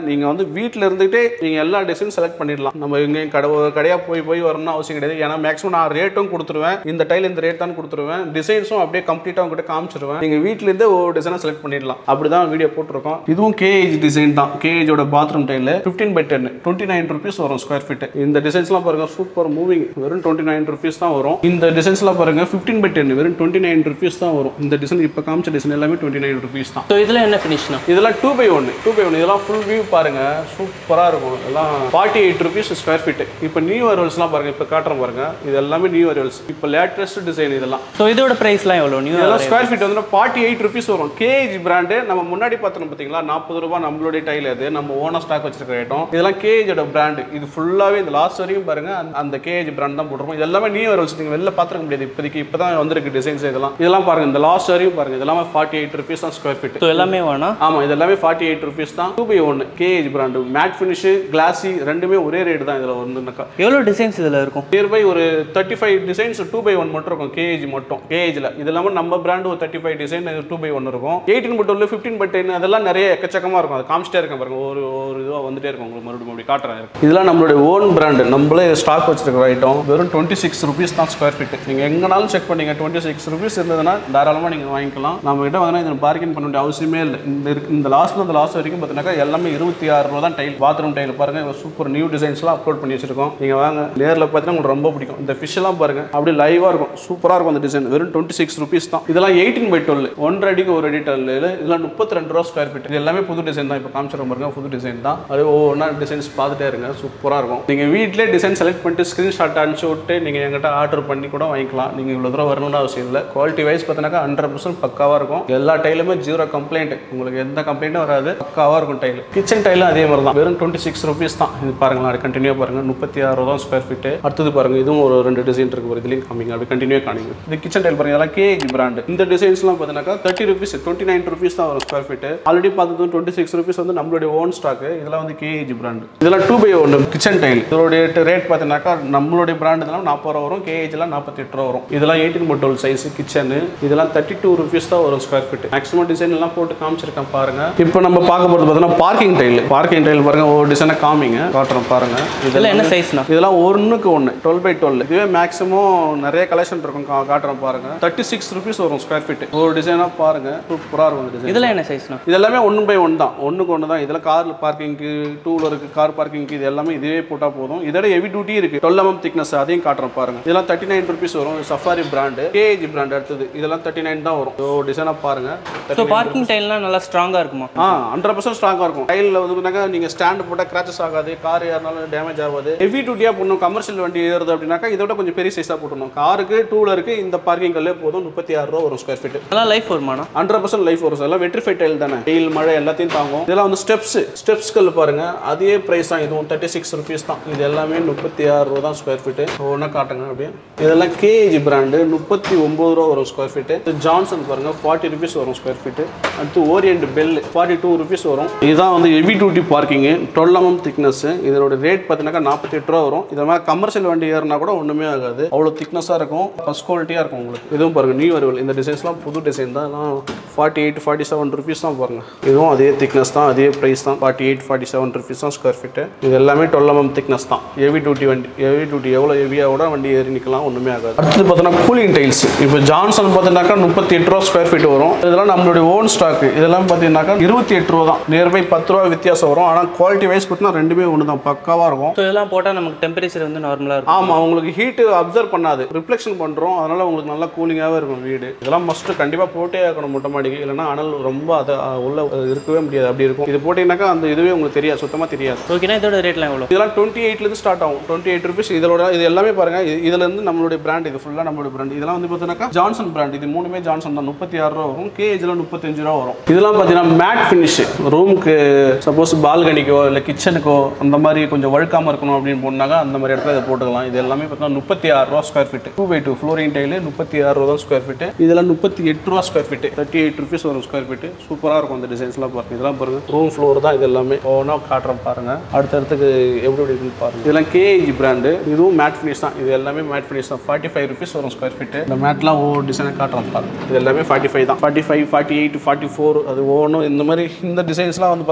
நீங்கள் வந்து வீட்டில் இருந்துகிட்டே நீங்கள் எல்லா டிசைன் செலக்ட் பண்ணிடலாம் நம்ம எங்கேயும் கடை கடையாக போய் போய் வரணும்னு அவசியம் கிடையாது ஏன்னா மேக்ஸிமம் நான் ரேட்டும் கொடுத்துருவேன் இந்த டைல் இந்த ரேட் தான் கொடுத்துருவேன் டிசைன்ஸும் அப்படியே கம்ப்ளீட்டாக உங்ககிட்ட காமிச்சிருவேன் நீங்கள் வீட்டிலேருந்தே ஒவ்வொரு டிசைனாக செலக்ட் பண்ணிடலாம் அப்படி தான் வீடியோ போட்டிருக்கோம் இதுவும் கேஏஜ் டிசைன் தான் கேஏஜோட bathroom tile fifteen by ten twenty nine rupees வரும் ஸ்கொயர் ஃபீட் இந்த டிசைன்ஸ்லாம் பாருங்க சூப்பர் மூவிங் வெறும் டுவெண்ட்டி நைன் ருபீஸ் தான் வரும் இந்த டிசைன்ஸ்லாம் பாருங்க ஃபிஃப்டீன் பை டென் வெறும் டுவெண்ட்டி நைன் ருபீஸ் தான் வரும் இந்த டிசைன் இப்போ காமிச்ச டிசைன் எல்லாமே டுவெண்ட்டி நைன் ருபீஸ் தான் ஸோ இதில் என்ன ஃபினிஷ்னா இதெல்லாம் டூ பை ஒன்று டூ பை ஒன்று இதெல்லாம் ஃபுல் வியூ பாருங்க சூப்பராக இருக்கும் எல்லாம் forty eight rupees square feet இப்போ நியூ அரைவல்ஸ்லாம் பாருங்க இப்போ காட்டுறேன் பாருங்க இது எல்லாமே நியூ அரைவல்ஸ் இப்போ லேட்டஸ்ட் டிசைன் இதெல்லாம் ஸோ இதோட ப்ரைஸ்லாம் எவ்வளோ நியூ இதெல்லாம் ஸ்கொயர் ஃபீட் வந்து ஃபார்ட்டி எயிட் ருபீஸ் வரும் கேஜி பிராண்டு நம்ம முன்னாடி பார்த்தோம் பார்த்தீங்களா நாற்பது ரூபாய் நம்மளுடைய டைல் அது நம்ம ஓனா ஸ்டாக் வச்சிருக்க ஐட்டம் இதெல்லாம் கேஜோட பிராண்டு இது ஃபுல்லாகவே இந்த லாஸ்ட் வரைக்கும் பாருங்க அந்த- அந்த கேஜ் பிராண்ட் தான் போட்டுருப்போம் இது எல்லாமே நியூ அரைவல்ஸ் நீங்கள் வெளில பார்த்துருக்க முடியாது இப்போதைக்கு இப்போ தான் வந்திருக்கு டிசைன்ஸ் இதெல்லாம் இதெல்லாம் பாருங்க இந்த லாஸ்ட் வரைக்கும் பாருங்க இதெல்லாம் ஃபார்ட்டி எயிட் ருபீஸ் தான் ஸ்கொயர் ஃபீட் ஸோ எல்லாமே வேணாம் ஆமாம் இது எல்லாமே ஃபார்ட்டி எயிட் ருபீஸ் தான் டூ பை ஒன்று KAG brand matt finish glossy ரெண்டுமே ஒரே ரேட் தான் இதில் வந்துனாக்கா எவ்வளோ டிசைன்ஸ் இதில் இருக்கும் நியர்பை ஒரு thirty five designs two by one மட்டும் இருக்கும் கேஏஜ் மட்டும் கேஏஜில் இது இல்லாமல் நம்ம பிராண்டு ஒரு thirty five design two by one இருக்கும் எயிட்டின் பட் ஒன்று ஃபிஃப்டின் பட் டென் அதெல்லாம் நிறைய எக்கச்சக்கமாக இருக்கும் அது காமிச்சிட்டே இருக்கேன் பாருங்க ஒரு ஒரு இதுவாக வந்துட்டே இருக்கும் உங்களுக்கு மறுபடியும் அப்படி காட்டுறேன் இருக்கு. இதெல்லாம் நம்மளுடைய ஓன் பிராண்டு நம்மளே ஸ்டாக் வச்சிருக்கிற ஐட்டம் வெறும் டுவெண்ட்டி சிக்ஸ் ருபீஸ் தான் ஸ்கொயர் ஃபீட் நீங்கள் எங்கனாலும் செக் பண்ணீங்க டுவெண்ட்டி சிக்ஸ் ருபீஸ் இருந்ததுன்னா தாராளமாக நீங்கள் வாங்கிக்கலாம் நம்ம கிட்ட வந்து இதில் பார்க்கிங் பண்ண வேண்டிய அவசியமே இல்லை இந்த இருக்கு- இந்த லாஸ்ட்ல இந்த லாஸ்ட் வரைக்கும் பார்த்தீங்கன்னா எல்லாமே இருபத்தி ஆறு ரூபா தான் டைல் பாத்ரூம் டைல் பாருங்க சூப்பர் நியூ டிசைன்ஸ்லாம் அப்லோட் பண்ணி வச்சிருக்கோம் நீங்கள் வாங்க நேரில் பார்த்தீங்கன்னா உங்களுக்கு ரொம்ப பிடிக்கும் இந்த fish எல்லாம் பாருங்க அப்படியே லைவாக இருக்கும் சூப்பராக இருக்கும் அந்த டிசைன் வெறும் டுவெண்ட்டி சிக்ஸ் ருபீஸ் தான் இதெல்லாம் எயிட்டீன் பை டுவெல் ஒன்றரை அடிக்கு ஒரு அடி டைல் இதெல்லாம் முப்பத்தி ரெண்டு ரூபா ஸ்கொயர் ஃபீட் இது எல்லாமே புது டிசைன் தான் இப்போ காமிச்சிருக்க பாருங்க புது டிசைன் தான் அது ஒவ்வொன்றா டிசைன்ஸ் பார்த்துட்டே இருங்க சூப்பராக இருக்கும் நீங்கள் வீட்டிலே டிசைன் செலக்ட் பண்ணிட்டு ஸ்க்ரீன்ஷாட் அனுப்பிச்சு விட்டு நீங்கள் எங்கிட்ட ஆர்டர் பண்ணி கூட வாங்கிக்கலாம் நீங்கள் இவ்வளோ தூரம் வரணும்னு அவசியம் இல்லை குவாலிட்டி வைஸ் பார்த்தீங்கன்னா ஹண்ட்ரட் பர்சன்ட் பக்காவாக இருக்கும் எல்லா டைலுமே ஜீரோ கம்ப்ளைண்ட் உங்களுக்கு எந்த கம்ப்ளைண்ட்டும் வராது பக்காவாக இருக்கும் டைல் கிச்சன் டைலும் அதே மாதிரி தான் வெறும் டுவெண்ட்டி சிக்ஸ் ருபீஸ் தான் இது பாருங்களேன் அது கண்டினியூ பாருங்க முப்பத்தி ஆறு ரூபா ஸ்கொயர் ஃபீட்டு அடுத்தது பாருங்க இதுவும் ஒரு ரெண்டு டிசைன் இருக்கு ஒரு இதுலையும் காமிங்க அப்படி கண்டினியூ காமிங்க இது கிச்சன் டைல் பாருங்க இதெல்லாம் கேஜி பிராண்ட் இந்த டிசைன்ஸ்லாம் பார்த்தீங்கன்னா thirty rupees twenty nine rupees தான் வரும் ஸ்கொயர் ஃபீட் ஆல்ரெடி பார்த்தது டுவெண்ட்டி சிக்ஸ் ருபீஸ் வந்து நம்மளுடைய ஓன் ஸ்டாக் இதெல்லாம் வந்து கேஜி பிராண்ட் இதெல்லாம் two by one kitchen tile இதோடைய ரேட் பார்த்தீங்கன்னாக்கா நம்மளுடைய பிராண்ட் இதெல்லாம் நாற்பது ரூபா வரும் கேஜிலாம் நாற்பத்தி எட்டு ரூபா வரும் இதெல்லாம் எயிட்டீன் பட்டோல் சைஸ் கிச்சனு இதெல்லாம் தேர்ட்டி டூ ருபீஸ் தான் வரும் ஸ்கொயர் ஃபீட் மேக்ஸிமம் டிசைன் எல்லாம் போட்டு காமிச்சிருக்கேன் பாருங்க இப்போ நம்ம பார்க்க போகிறது பார்த்தீங்கன்னா பார்க்கிங் டைல் பார்க்கிங் டைல் பாருங்க ஒரு டிசைனை காமிங்க காட்டுறேன் பாருங்க இதில் என்ன சைஸ்னா இதெல்லாம் ஒன்றுக்கு ஒன்று டுவெல் பை டுவெல் இதுவே மேக்ஸிமம் நிறைய கலெக்ஷன் இருக்கும் கா- காட்டுறேன் பாருங்க தேர்ட்டி சிக்ஸ் ருபீஸ் வரும் ஸ்கொயர் ஃபீட் ஒரு டிசைனாக பாருங்க சூப்பராக இருக்கும் டிசைன் இதில் என்ன சைஸ்னா இது எல்லாமே ஒன் பை ஒன் தான் ஒன்றுக்கு ஒன்று தான் இதில் கார் பார்க்கிங்க்கு டூ வீலருக்கு கார் பார்க்கிங்க்கு இது எல்லாமே இதுவே போட்டால் போதும் இதோட ஹெவி டியூட்டி இருக்கு டுவெல் எம்எம் திக்னஸ் அதையும் காட்டுறேன் பாருங்க இதெல்லாம் தேர்ட்டி நைன் ருபீஸ் வரும் சஃபாரி பிராண்டு கேஜி பிராண்ட் அடுத்தது இதெல்லாம் தேர்ட்டி நைன் தான் வரும் ஸோ டிசைனாக பாருங்க ஸோ பார்க்கிங் டைல்லாம் நல்லா ஸ்ட்ராங்காக இருக்குமா ஆ ஹண்ட்ரட் பர்சன்ட் ஸ்ட்ராங்காக இருக்கும் டைலில் வந்து பார்த்தீங்கன்னா நீங்கள் ஸ்டாண்டு போட்டால் கிராச்சஸ் ஆகாது கார் ஏறினாலும் டேமேஜ் ஆகாது ஹெவி டியூட்டியாக போடணும் கமர்ஷியல் வண்டி ஏறுது அப்படின்னாக்கா இதோட கொஞ்சம் பெரிய சைஸாக போட்டணும் காருக்கு டூ வீலருக்கு இந்த பார்க்கிங் கல்லே போதும் முப்பத்தி ஆறு ரூபா வரும் ஸ்கொயர் ஃபீட் நல்லா லைஃப் வருமானா ஹண்ட்ரட் பர்சன்ட் லைஃப் வரும் சார் எல்லாம் வெட்ரிஃபை டைல் தானே வெயில் மழை எல்லாத்தையும் தாங்கும் இதெல்லாம் வந்து ஸ்டெப்ஸ் ஸ்டெப்ஸ் கல் பாருங்க அதே பிரைஸ் தான் இதுவும் தேர்ட்டி சிக்ஸ் ருபீஸ் தான் இது எல்லாமே முப்பத்தி ஆறு ரூபா தான் ஸ்கொயர் ஃபீட்டு ஒன்றா காட்டுங்க அப்படியே இதெல்லாம் கேஜி பிராண்டு முப்பத்தி ஒம்பது ரூபா வரும் ஸ்கொயர் ஃபீட்டு இது ஜான்சன் பாருங்க ஃபார்ட்டி ருபீஸ் வரும் ஸ்கொயர் ஃபீட்டு அடுத்து Orient Bell forty two rupees வரும் இதுதான் வந்து heavy duty parking twelve mm thickness இதோட ரேட் பார்த்தீங்கன்னா நாற்பத்தி எட்டு ரூபா வரும் இது மாதிரி கமர்ஷியல் வண்டி ஏறினா கூட ஒன்றுமே ஆகாது அவ்வளோ திக்னஸாக இருக்கும் ஃபஸ்ட் குவாலிட்டியாக இருக்கும் உங்களுக்கு இதுவும் பாருங்க நியூ அரைவல் இந்த டிசைன்ஸ்லாம் புது டிசைன் தான் forty eight forty seven rupees தான் பாருங்க இதுவும் அதே திக்னஸ் தான் அதே ப்ரைஸ் தான் forty eight forty seven rupees தான் ஸ்கொயர் ஃபீட்டு இது எல்லாமே டுவெல் எம்எம் திக்னஸ் தான் ஹெவி டியூட்டி வண்டி ஹெவி டியூட்டி எவ்வளோ ஹெவியாக கூட வண்டி ஏறி நிற்கலாம் ஒன்றுமே ஆகாது அடுத்து பார்த்தோன்னா கூலிங் டைல்ஸ் இப்போ ஜான்சன் பார்த்தீங்கன்னாக்கா முப்பத்தி எட்டு ரூபா ஸ்கொயர் ஃபீட் வரும் இதெல்லாம் நம்மளுடைய ஓன் ஸ்டாக் இதெல்லாம் பார்த்தீங்கன்னாக்கா இருபத்தி எட்டு ரூபா தான் நியர்பை பத்து ரூபா வித்தியாசம் வரும் ஆனால் குவாலிட்டி வைஸ் பார்த்தீங்கன்னா ரெண்டுமே ஒன்று தான் பக்காவாக இருக்கும் ஸோ இதெல்லாம் போட்டால் நமக்கு டெம்பரேச்சர் வந்து நார்மலாக இருக்கும் ஆமாம் உங்களுக்கு ஹீட்டு அப்சர்வ் பண்ணாது ரிஃப்ளெக்ஷன் பண்ணுறோம் அதனால் உங்களுக்கு நல்லா கூலிங்காகவே இருக்கும் வீடு இதெல்லாம் மஸ்ட்டு கண்டிப்பாக போட்டே ஆகணும் மொட்டை மாடிக்கு இல்லைன்னா அனல் ரொம்ப அதை உள்ள இருக்கவே முடியாது அப்படி இருக்கும் இது போட்டிங்கனாக்கா அந்த இதுவே உங்களுக்கு தெரியாது சுத்தமாக தெரியாது ஓகேனா இதோட ரேட்லாம் எவ்வளோ இதெல்லாம் டுவெண்ட்டி எயிட்லேருந்து ஸ்டார்ட் ஆகும் டுவெண்ட்டி எயிட் ருபீஸ் இதோட இது எல்லாமே பாருங்க இது- இதுல இருந்து நம்மளுடைய பிராண்ட் இது ஃபுல்லாக நம்மளுடைய பிராண்ட் இதெல்லாம் வந்து பார்த்தீங்கன்னா ஜான்சன் பிராண்ட் இது மூணுமே ஜான்சன் தான் முப்பத்தி ஆறு ரூபா வரும் கேஜில் முப்பத்தஞ்சு ரூபா வரும் இதெல்லாம் பார்த்தீங்கன்னா மேட் ஃபினிஷ் ரூமுக்கு சப்போஸ் பால்கனிக்கோ இல்லை கிச்சனுக்கோ அந்த மாதிரி கொஞ்சம் வழுக்காமல் இருக்கணும் அப்படின்னு போனாக்கா அந்த மாதிரி இடத்துல இதை போட்டுக்கலாம் இது எல்லாமே பார்த்தீங்கன்னா முப்பத்தி ஆறு ரூபா square feet two by two flooring tile முப்பத்தி ஆறு ரூபா ஸ்கொயர் ஃபீட் இதெல்லாம் முப்பத்தி எட்டு ரூபா square feet thirty eight rupees வரும் ஸ்கொயர் ஃபீட் சூப்பராக இருக்கும் அந்த டிசைன்ஸ்லாம் பாருங்க இதெல்லாம் பாருங்க ரூம் ஃப்ளோர் தான் இது எல்லாமே ஒவ்வொன்றா காட்டுறோம் பாருங்க அடுத்தடுத்துக்கு எப்படி எப்படி இருக்குன்னு பாருங்க இதெல்லாம் கேஜி பிராண்டு இதுவும் மேட் ஃபினிஷ் தான் இது எல்லாமே மேட் ஃபினிஷ் தான் ஃபார்ட்டி ஃபைவ் ருபீஸ் வரும் ஸ்கொயர் ஃபீட் இந்த மேட்லாம் ஒவ்வொரு டிசைனை காட்டுறோம் பாருங்க இது எல்லாமே ஃபார்ட்டி ஃபைவ் தான் forty five forty eight forty four அது ஒவ்வொன்றும் இந்த மாதிரி இந்த டிசைன்ஸ்லாம் வந்து பார்த்தோன்னாக்கா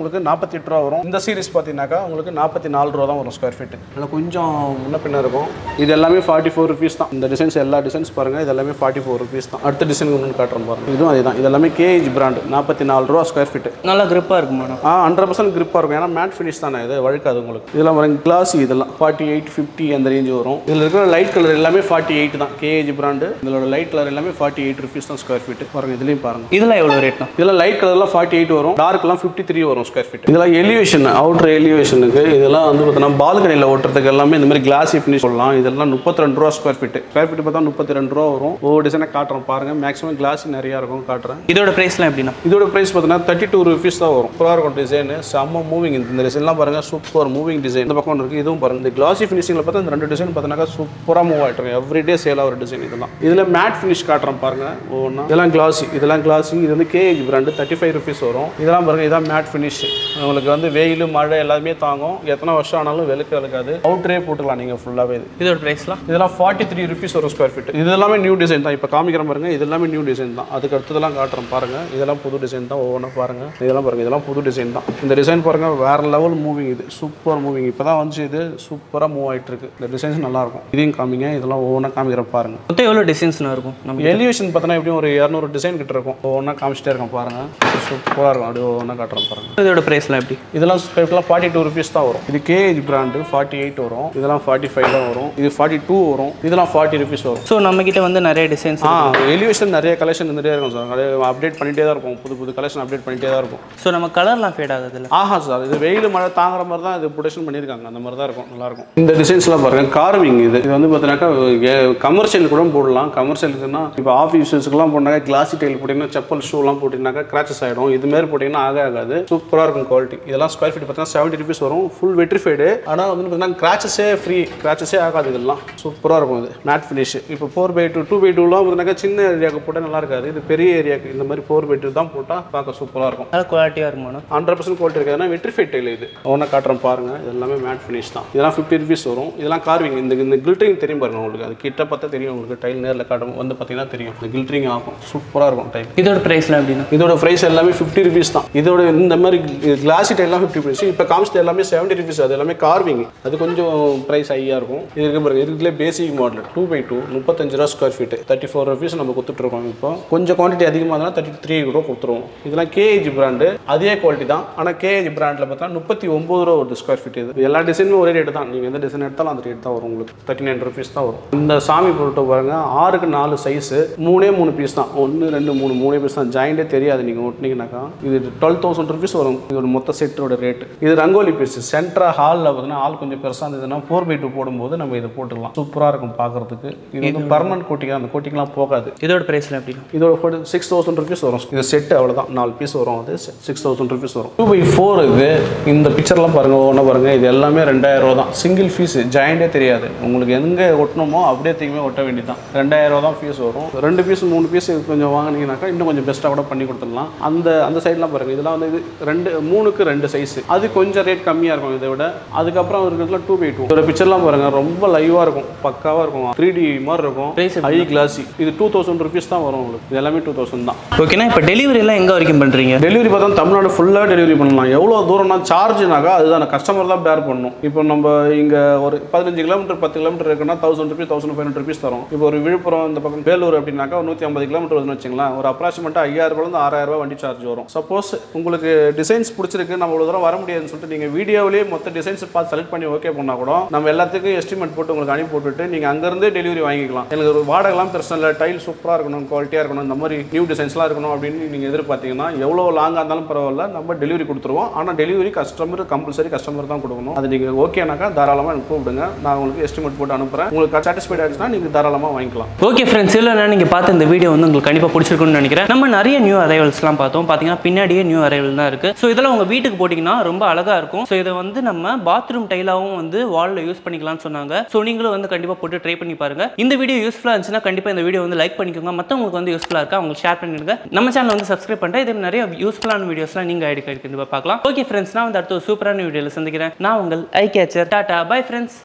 உங்களுக்கு நாற்பத்தி எட்டு ரூபா வரும் இந்த சீரிஸ் பார்த்தீங்கன்னாக்கா உங்களுக்கு நாற்பத்தி நாலு ரூபா தான் வரும் ஸ்கொயர் ஃபீட் இதில் கொஞ்சம் முன்ன பின்ன இருக்கும் இது எல்லாமே ஃபார்ட்டி ஃபோர் ருபீஸ் தான் இந்த டிசைன்ஸ் எல்லா டிசைன்ஸ் பாருங்க இது எல்லாமே ஃபார்ட்டி ஃபோர் ருபீஸ் தான் அடுத்த டிசைன் ஒன்று காட்டுறோம் பாருங்க இதுவும் அதே தான் இது எல்லாமே கேஜ் பிராண்ட் நாற்பத்தி நாலு ரூபா ஸ்கொயர் ஃபீட் நல்லா grip-ஆ இருக்கு மேடம் ஆ ஹண்ட்ரட் பர்சன்ட் கிரிப்பாக இருக்கும் ஏன்னா மேட் ஃபினிஷ் தானே இது வழுக்காது உங்களுக்கு இதெல்லாம் வரும் கிளாஸ் இதெல்லாம் ஃபார்ட்டி எயிட் ஃபிஃப்டி அந்த ரேஞ்ச் வரும் இதில் இருக்கிற லைட் கலர் எல்லாமே ஃபார்ட்டி எயிட் தான் கேஜ் பிராண்டு இதோட லைட் கலர் எல்லாமே ஃபார்ட்டி எயிட் ருபீஸ் தான் ஸ்கொயர் ஃபீட் பாருங்க இதுலேயும் பாருங்க இதெல்லாம் எவ்வளோ ரேட்னா இதெல்லாம் லைட் கலர்லாம் ஃபார்ட்டி எயிட் வரும் டார்க்லாம் ஃபிஃப்டி த்ரீ வரும் ஸ்கொயர் ஃபீட் இதெல்லாம் எலிவேஷன் அவுட்டர் எலிவேஷனுக்கு இதெல்லாம் வந்து பார்த்தீங்கன்னா பால்கனியில் ஓட்டுறதுக்கு எல்லாமே இந்த மாதிரி கிளாஸி ஃபினிஷ் சொல்லலாம் இதெல்லாம் முப்பத்தி ரெண்டு ரூபா ஸ்கொயர் ஃபீட் ஸ்கொயர் ஃபீட் பார்த்தா முப்பத்தி ரெண்டு ரூபா வரும் ஒவ்வொரு டிசைனை காட்டுறோம் பாருங்க மேக்ஸிமம் கிளாஸ் நிறையா இருக்கும் காட்டுறேன் இதோட ப்ரைஸ்லாம் எப்படின்னா இதோட ப்ரைஸ் பார்த்தீங்கன்னா தேர்ட்டி டூ ருபீஸ் தான் வரும் சூப்பராக இருக்கும் டிசைன் செம்ம மூவிங் இந்த டிசைன்லாம் பாருங்க சூப்பர் மூவிங் டிசைன் இந்த பக்கம் ஒன்று இருக்குது இதுவும் பாருங்க இந்த கிளாசி ஃபினிஷிங்கில் பார்த்தா இந்த ரெண்டு டிசைன் பார்த்தீங்கன்னா சூப்பராக மூவ் ஆகிட்டு இருக்கு எவ்ரிடே சேல் ஆகிற டிசைன் இதெல்லாம் இதில் மேட் ஃபினிஷ் காட்டுறோம் பாருங்க ஒவ்வொன்றா இதெல்லாம் கிளாசி இதெல்லாம் கிளாசி இது வந்து Kag brand thirty five rupees வரும் இதெல்லாம் பாருங்க இதான் மேட் ஃபினிஷ் உங்களுக்கு வந்து வெயில் மழை எல்லாமே தாங்கும் எத்தனை வருஷம் ஆனாலும் வெளுக்க வெளுக்காது அவுட்டரே போட்டுக்கலாம் நீங்கள் ஃபுல்லாகவே இது இதோட ப்ரைஸ்லாம் இதெல்லாம் ஃபார்ட்டி த்ரீ ருபீஸ் ஒரு ஸ்கொயர் ஃபீட் இது எல்லாமே நியூ டிசைன் தான் இப்போ காமிக்கிற பாருங்க இது எல்லாமே நியூ டிசைன் தான் அதுக்கு அடுத்ததெல்லாம் காட்டுறேன் பாருங்க இதெல்லாம் புது டிசைன் தான் ஒவ்வொன்றா பாருங்க இதெல்லாம் பாருங்க இதெல்லாம் புது டிசைன் தான் இந்த டிசைன் பாருங்க வேற லெவல் மூவிங் இது சூப்பர் மூவிங் இப்போ தான் வந்து இது சூப்பராக மூவ் ஆயிட்டு இருக்கு இந்த டிசைன்ஸ் நல்லா இருக்கும் இதையும் காமிங்க இதெல்லாம் ஒவ்வொன்றா காமிக்கிறேன் பாருங்க மொத்தம் எவ்வளோ டிசைன்ஸ்னா இருக்கும் நம்ம எலிவேஷன் பார்த்தோன்னா எப்படியும் ஒரு இரநூறு டிசைன் கிட்ட இருக்கும் ஒவ்வொன்றா காமிச்சிட்டே இருக்கேன் பாருங்க சூப்பராக இருக்கும் அப்படியே ஒவ்வொன்றா காட்டுறேன் பாருங்க இதோட ப்ரைஸ்லாம் எப்படி இதெல்லாம் ஸ்கொயர்லாம் ஃபார்ட்டி டூ ருபீஸ் தான் வரும் இது கேஜ் பிராண்டு ஃபார்ட்டி எயிட் வரும் இதெல்லாம் ஃபார்ட்டி ஃபைவ் தான் வரும் இது ஃபார்ட்டி டூ வரும் இதெல்லாம் ஃபார்ட்டி ருபீஸ் வரும் ஸோ நம்மக்கிட்ட வந்து நிறைய டிசைன்ஸ் ஆ எலிவேஷன் நிறைய கலெக்ஷன் இருந்துகிட்டே இருக்கும் சார் நிறைய அப்டேட் பண்ணிகிட்டே தான் இருக்கும் புது புது கலெக்ஷன் அப்டேட் பண்ணிகிட்டே தான் இருக்கும் ஸோ நம்ம கலர்லாம் ஃபேட் ஆகுது இல்லை ஆஹா சார் இது வெயில் மழை தாங்குற மாதிரி தான் இது ப்ரொடக்ஷன் பண்ணியிருக்காங்க அந்த மாதிரி தான் இருக்கும் நல்லா இருக்கும் இந்த டிசைன்ஸ்லாம் பாருங்க கார்விங் இது இது வந்து பார்த்தீங்கன்னாக்கா கமர்ஷியல் கூட போடலாம் கமர்ஷியலுக்குன்னா இப்போ ஆஃபீஸ் யூஸஸ்க்குலாம் போனாக்கா கிளாசி டைல் போட்டிங்கன்னா செப்பல் ஷூலாம் போட்டிங்கனாக்கா கிராச்சஸ் ஆகிடும் இது மாதிரி போட்டிங்கன்னா ஆக ஆகாது சூப்பராக இருக்கும் குவாலிட்டி இதெல்லாம் ஸ்கொயர் ஃபீட் பார்த்தீங்கன்னா செவன்ட்டி ருபீஸ் வரும் ஃபுல் வெட்ரிஃபைடு ஆனால் வந்து பார்த்தீங்கன்னா கிராச்சஸே ஃப்ரீ கிராச்சஸே ஆகாது இதெல்லாம் சூப்பராக இருக்கும் இது மேட் ஃபினிஷ் இப்போ four by two two by டூலாம் பார்த்தீங்கன்னா சின்ன ஏரியாவுக்கு போட்டால் நல்லா இருக்காது இது பெரிய ஏரியாவுக்கு இந்த மாதிரி ஃபோர் பை டூ தான் போட்டால் பார்க்க சூப்பராக இருக்கும் நல்ல குவாலிட்டியாக இருக்குமாண்ணா ஹண்ட்ரட் பர்சன்ட் குவாலிட்டி இருக்காதுன்னா வெட்ரிஃபைட் டைல் இது ஒன்றா காட்டுறேன் பாருங்க இது எல்லாமே மேட் ஃபினிஷ் தான் இதெல்லாம் ஃபிஃப்டி ருபீஸ் வரும் இதெல்லாம் கார்விங் இந்த இந்த கில்டரிங் தெரியும் பாருங்க உங்களுக்கு அது கிட்ட பார்த்தா தெரியும் உங்களுக்கு டைல் நேரில் காட்டும் வந்து பார்த்தீங்கன்னா தெரியும் இந்த கில்டரிங் ஆகும் சூப்பராக இருக்கும் டைல் இதோட ப்ரைஸ்லாம் எப்படின்னா இதோட ப்ரைஸ் எல்லாமே ஃபிஃப்டி ருபீஸ் தான் இதோட இந்த மாதிரி கிளாசி டைல்லாம் ஃபிஃப்டி ருபீஸ் இப்போ காமிச்சது எல்லாமே செவன்ட்டி ருபீஸ் அது எல்லாமே கார்விங் அது கொஞ்சம் ப்ரைஸ் ஹையாக இருக்கும் இது இருக்கு பாருங்க இதுக்குள்ளே basic model two by two முப்பத்தஞ்சு ரூபா square feet thirty four rupees நம்ம கொடுத்துட்ருக்கோம் இப்போ கொஞ்சம் குவான்டிட்டி அதிகமாக இருந்தால் தேர்ட்டி த்ரீ ரூபா கொடுத்துருவோம் இதெல்லாம் கேஏஜி பிராண்டு அதே குவாலிட்டி தான் ஆனால் கேஏஜி பிராண்டில் பார்த்தா முப்பத்தி ஒம்பது ரூபா ஒரு ஸ்கொயர் ஃபீட் இது எல்லா டிசைனும் ஒரே ரேட்டு தான் நீங்கள் எந்த டிசைன் எடுத்தாலும் அந்த ரேட் தான் வரும் உங்களுக்கு தேர்ட்டி நைன் ருபீஸ் தான் வரும் இந்த சாமி பொருட்டை பாருங்க ஆறுக்கு நாலு சைஸு மூணே மூணு பீஸ் தான் ஒன்று ரெண்டு மூணு மூணே பீஸ் தான் ஜாயிண்டே தெரியாது நீங்கள் ஒட்டினீங்கன்னாக்கா இது டுவெல் தௌசண்ட் ருபீஸ் வரும் இதோட மொத்த செட்டோட ரேட்டு இது ரங்கோலி பீஸ் சென்ட்ரா ஹாலில் பார்த்தீங்கன்னா ஹால் கொஞ்சம் பெருசாக இருந்ததுன்னா ஃபோர் பை டூ போடும்போது நம்ம இதை போட்டுக்கலாம் சூப்பராக இருக்கும் பார்க்கறதுக்கு இது வந்து பர்மனன்ட் கோட்டிங் அந்த கோட்டிங்லாம் போகாது இதோட ப்ரைஸ்லாம் எப்படின்னா இதோட சிக்ஸ் தௌசண்ட் ருபீஸ் வரும் இது செட்டு அவ்வளோதான் நாலு பீஸ் வரும் அது சிக்ஸ் தௌசண்ட் ருபீஸ் வரும் டூ பை ஃபோர் இது இந்த பிக்சர்லாம் பாருங்க ஒன்று பாருங்க இது எல்லாமே ரெண்டாயிரம் ரூபா தான் சிங்கிள் ஃபீஸ் ஜாயிண்டே தெரியாது உங்களுக்கு எங்கே ஒட்டணுமோ அப்படியே தீமே ஒட்ட வேண்டியதான் ரெண்டாயிரம் ரூபா தான் ஃபீஸ் வரும் ரெண்டு பீஸ் மூணு பீஸ் கொஞ்சம் வாங்கினீங்கன்னாக்கா இன்னும் கொஞ்சம் பெஸ்ட்டாக கூட பண்ணி கொடுத்துடலாம் அந்த அந்த சைட்லாம் பாருங்க இதெல்லாம் வந்து இது ரெண்டு மூணுக்கு ரெண்டு சைஸ் அது கொஞ்சம் ரேட் கம்மியாக இருக்கும் இதை விட அதுக்கப்புறம் இருக்கிறதுல டூ பை டூ இதோட பிக்சர்லாம் பாருங்க ரொம்ப லைவாக இருக்கும் பக்காவாக இருக்கும் த்ரீ டி மாதிரி இருக்கும் Price ஹை கிளாஸி இது டூ தௌசண்ட் ருபீஸ் தான் வரும் உங்களுக்கு இது எல்லாமே டூ தௌசண்ட் தான் ஓகேண்ணா இப்போ டெலிவரிலாம் எங்கே வரைக்கும் பண்ணுறீங்க டெலிவரி பார்த்தா தமிழ்நாடு ஃபுல்லாக டெலிவரி பண்ணலாம் எவ்வளோ தூரம்னா சார்ஜ்னாக்கா அதுதான் கஸ்டமர் தான் பேர் பண்ணணும் இப்போ நம்ம இங்கே ஒரு பதினஞ்சு கிலோமீட்டர் பத்து கிலோமீட்டர் இருக்குன்னா thousand rupees thousand five hundred rupees தரும் இப்போ ஒரு விழுப்புரம் இந்த பக்கம் வேலூர் அப்படின்னாக்கா ஒரு நூற்றி ஐம்பது கிலோமீட்டர் வருதுன்னு வச்சுங்களேன் ஒரு அப்ராக்சிமேட்டாக ஐயாயிரம் ரூபாய் ஆறாயிரம் ரூபாய் வண்டி சார்ஜ் வரும் சப்போஸ் உங்களுக்கு டிசைன்ஸ் பிடிச்சிருக்கு நம்ம இவ்வளோ தூரம் வர முடியாதுன்னு சொல்லிட்டு நீங்கள் வீடியோவிலேயே மொத்த டிசைன்ஸ் பார்த்து செலக்ட் பண்ணி ஓகே பண்ணால் கூட நம்ம எல்லாத்துக்கும் எஸ்டிமேட் போட்டு உங்களுக்கு அனுப்பி போட்டுட்டு நீங்கள் அங்கேருந்தே டெலிவரி வாங்கிக்கலாம் எனக்கு ஒரு வாடகைலாம் பிரச்சனை இல்லை டைல் சூப்பராக இருக்கணும் குவாலிட்டியாக இருக்கணும் இந்த மாதிரி நியூ டிசைன்ஸ்லாம் இருக்கணும் அப்படின்னு நீங்கள் எதிர்பார்த்தீங்கன்னா எவ்வளோ லாங்காக இருந்தாலும் பரவாயில்ல நம்ம டெலிவரி கொடுத்துருவோம் ஆனால் டெலிவரி கஸ்டமர் கம்பல்சரி கஸ்டமர் தான் கொடுக்கணும் அது நீங்கள் ஓகேனாக்கா தாராளமாக எனக்கு கூப்பிடுங்க நான் உங்களுக்கு எஸ்டிமேட் போட்டு அனுப்புகிறேன் உங்களுக்கு சாட்டிஸ்ஃபைட் ஆச்சுன்னா நீங்கள் தாராளமாக வாங்கிக்கலாம் ஓகே ஃப்ரெண்ட்ஸ் இல்லைனா நீங்கள் பார்த்த இந்த வீடியோ வந்து உங்களுக்கு கண்டிப்பாக பிடிச்சிருக்குன்னு நினைக்கிறேன் நம்ம நிறைய நியூ அரைவல்ஸ்லாம் பார்த்தோம் பார்த்தீங்கன்னா பின்னாடியே நியூ அரைவல் தான் இருக்குது ஸோ இதெல்லாம் உங்கள் வீட்டுக்கு போட்டிங்கன்னா ரொம்ப அழகாக இருக்கும் ஸோ இதை வந்து நம்ம பாத்ரூம் டைலாகவும் வந்து வாலில் யூஸ் பண்ணிக்கலாம்னு சொன்னாங்க ஸோ நீங்களும் வந்து கண்டிப்பாக போட்டு ட்ரை பண்ணி பாருங்க இந்த வீடியோ யூஸ்ஃபுல்லாக இருந்துச்சுன்னா கண்டிப்பாக இந்த வீடியோ வந்து லைக் பண்ணிக்கோங்க மற்றவங்களுக்கு வந்து யூஸ்ஃபுல்லாக இருக்கா அவங்களுக்கு ஷேர் பண்ணிடுங்க நம்ம சேனல் வந்து சப்ஸ்கிரைப் பண்ணிட்டு இதே நிறைய யூஸ்ஃபுல்லான வீடியோஸ்லாம் நீங்கள் ஐடி கண்டிப்பாக பார்க்கலாம் ஓகே ஃப்ரெண்ட்ஸ் நான் வந்து அடுத்த ஒரு சூப்பரான வீடியோவில் சந்திக்கிறேன் நான் உங்கள் eye catcher tata bye friends